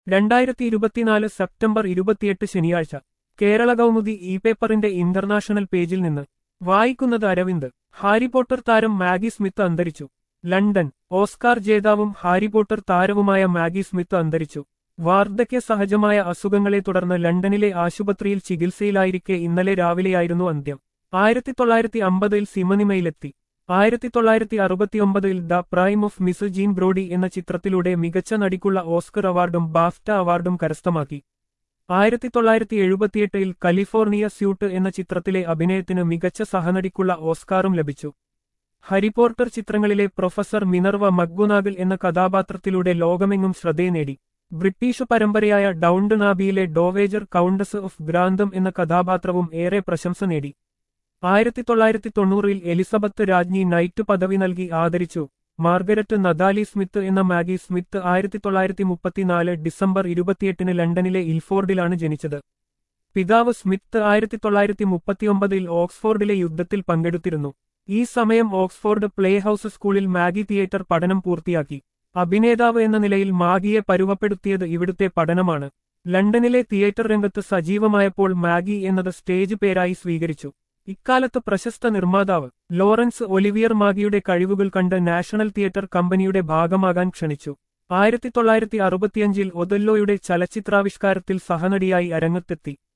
രണ്ടായിരത്തി ഇരുപത്തിനാല് സെപ്റ്റംബർ ഇരുപത്തിയെട്ട് ശനിയാഴ്ച കേരള കൗമുദി ഇ പേപ്പറിന്റെ ഇന്റർനാഷണൽ പേജിൽ നിന്ന് വായിക്കുന്നത് അരവിന്ദ് ഹാരി പോട്ടർ താരം മാഗി സ്മിത്ത് അന്തരിച്ചു ലണ്ടൻ ഓസ്കാർ ജേതാവും ഹാരി പോട്ടർ താരവുമായ മാഗി സ്മിത്ത് അന്തരിച്ചു വാർദ്ധക്യ സഹജമായ അസുഖങ്ങളെ തുടർന്ന് ലണ്ടനിലെ ആശുപത്രിയിൽ ചികിത്സയിലായിരിക്കെ ഇന്നലെ രാവിലെയായിരുന്നു അന്ത്യം ആയിരത്തി തൊള്ളായിരത്തി അമ്പതിൽ സിമനിമയിലെത്തി ആയിരത്തി തൊള്ളായിരത്തി അറുപത്തിയൊമ്പതിൽ the prime of Miss Jean Brodie എന്ന ചിത്രത്തിലൂടെ മികച്ച നടിക്കുള്ള ഓസ്കർ അവാർഡും ബാഫ്റ്റ അവാർഡും കരസ്ഥമാക്കി ആയിരത്തി തൊള്ളായിരത്തി എഴുപത്തിയെട്ടിൽ കലിഫോർണിയ സ്യൂട്ട് എന്ന ചിത്രത്തിലെ അഭിനയത്തിന് മികച്ച സഹനടിക്കുള്ള ഓസ്കാറും ലഭിച്ചു ഹരിപോർട്ടർ ചിത്രങ്ങളിലെ പ്രൊഫസർ മിനർവ മക്ഗുനാഗിൽ എന്ന കഥാപാത്രത്തിലൂടെ ലോകമെങ്ങും ശ്രദ്ധയെ നേടി ബ്രിട്ടീഷ് പരമ്പരയായ ഡൗണ്ട് നാബിയിലെ ഡോവേജർ കൗണ്ടസ് ഓഫ് ഗ്രാന്തം എന്ന കഥാപാത്രവും ഏറെ പ്രശംസ നേടി ആയിരത്തി തൊള്ളായിരത്തി തൊണ്ണൂറിൽ എലിസബത്ത് രാജ്ഞി നൈറ്റ് പദവി നൽകി ആദരിച്ചു മാർഗരറ്റ് നദാലി സ്മിത്ത് എന്ന മാഗി സ്മിത്ത് ആയിരത്തി തൊള്ളായിരത്തി മുപ്പത്തിനാല് ഡിസംബർ ഇരുപത്തിയെട്ടിന് ലണ്ടനിലെ ഇൽഫോർഡിലാണ് ജനിച്ചത് പിതാവ് സ്മിത്ത് ആയിരത്തി തൊള്ളായിരത്തി മുപ്പത്തിയൊമ്പതിൽ ഓക്സ്ഫോർഡിലെ യുദ്ധത്തിൽ പങ്കെടുത്തിരുന്നു ഈ സമയം ഓക്സ്ഫോർഡ് പ്ലേ ഹൌസ് സ്കൂളിൽ മാഗി തിയേറ്റർ പഠനം പൂർത്തിയാക്കി അഭിനേതാവ് എന്ന നിലയിൽ മാഗിയെ പരുവപ്പെടുത്തിയത് ഇവിടുത്തെ പഠനമാണ് ലണ്ടനിലെ തിയേറ്റർ രംഗത്ത് സജീവമായപ്പോൾ മാഗി എന്നത് സ്റ്റേജ് പേരായി സ്വീകരിച്ചു ഇക്കാലത്ത് പ്രശസ്ത നിർമ്മാതാവ് ലോറൻസ് ഒലിവിയർ മാഗിയുടെ കഴിവുകൾ കണ്ട് നാഷണൽ തിയേറ്റർ കമ്പനിയുടെ ഭാഗമാകാൻ ക്ഷണിച്ചു ആയിരത്തി തൊള്ളായിരത്തി അറുപത്തിയഞ്ചിൽ ഒതല്ലോയുടെ ചലച്ചിത്രാവിഷ്കാരത്തിൽ സഹനടിയായി അരങ്ങത്തെത്തി